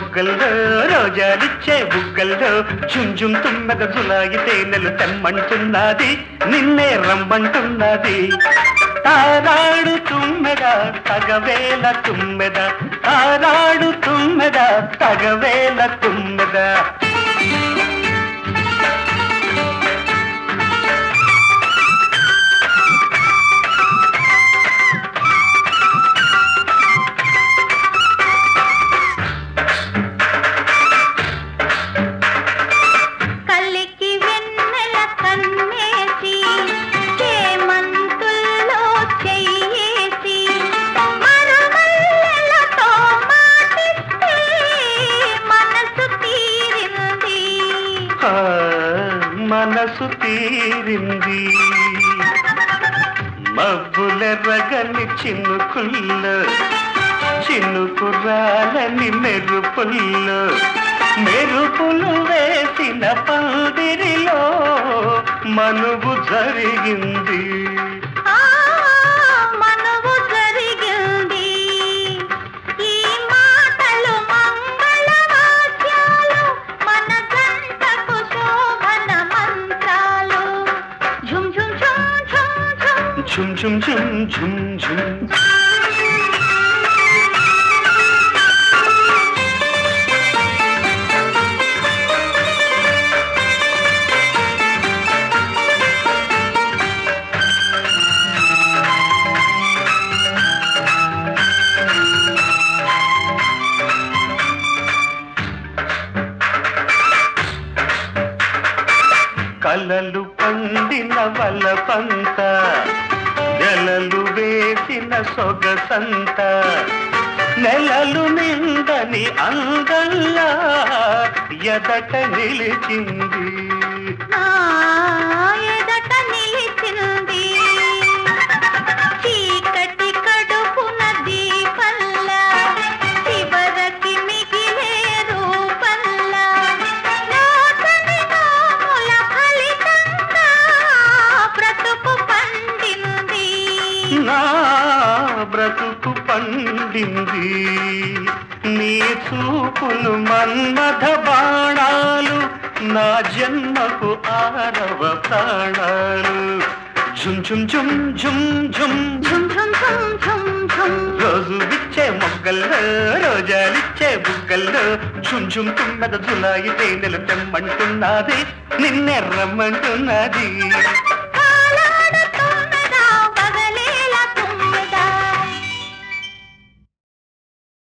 మొగ్గల్లో రోజాలిచ్చే బుగ్గల్లో చుంజుం తుమ్మెద జులాయి తేనెలు తెమ్మంటున్నది నిన్నే రమ్మంటున్నది తారాడు తుమ్మెద తగవేల తుమ్మెద తారాడు తుమ్మెద తగవేల తుమ్మెద కలికి వెన్నెల కన్నేసి చేమంతుల్లో చెయ్యేసి మరుమల్లెలతో మాటిస్తే మనసు తీరింది ఆ, మనసు తీరింది మబ్బుల రగని చినుకుల్లో చినుకురాలని మెరుపుల్లో మెరుపులు వేసిన పందిరిలో మనువు జరిగింది ఆ మనువు జరిగింది ఈ మాటలు మంగళవాద్యాలు మన గంటకు శోభన మంత్రాలు ఝుమ్ ఝుమ్ ఝుమ్ ఝుమ్ ఝుమ్ ఝుమ్ ఝుమ్ ఝుమ్ ఝుమ్ ఝుమ్ కలలు పండిన వలపంత నెలలు వేసిన సొగసంత నెలలు నిందని అందల్లా ఎదట నిలిచింది నా ఎదట నిలిచింది చీకటి కడుపున దీపల్లా చివరకి మిగిలే రూపల్లా నాతని నోముల ఫలితంగా బ్రతుకు పండింది నా బ్రతుకు పండింది నీ చూపులు మన్మథ బాణాలు నా జన్మకు ఆరవ ప్రాణాలు ఝుమ్ ఝుమ్ ఝుమ్ ఝుమ్ ఝుమ్ ఝుమ్ ఝుమ్ ఝుమ్ ఝుమ్ ఝుమ్ రోజు విచ్చే మొగ్గల్లో రోజాలిచ్చే బుగ్గల్లో ఝుమ్ ఝుమ్ తున్నద జులాయి తేనెలు తెమ్మంటున్నది నిన్నే రమ్మంటున్నది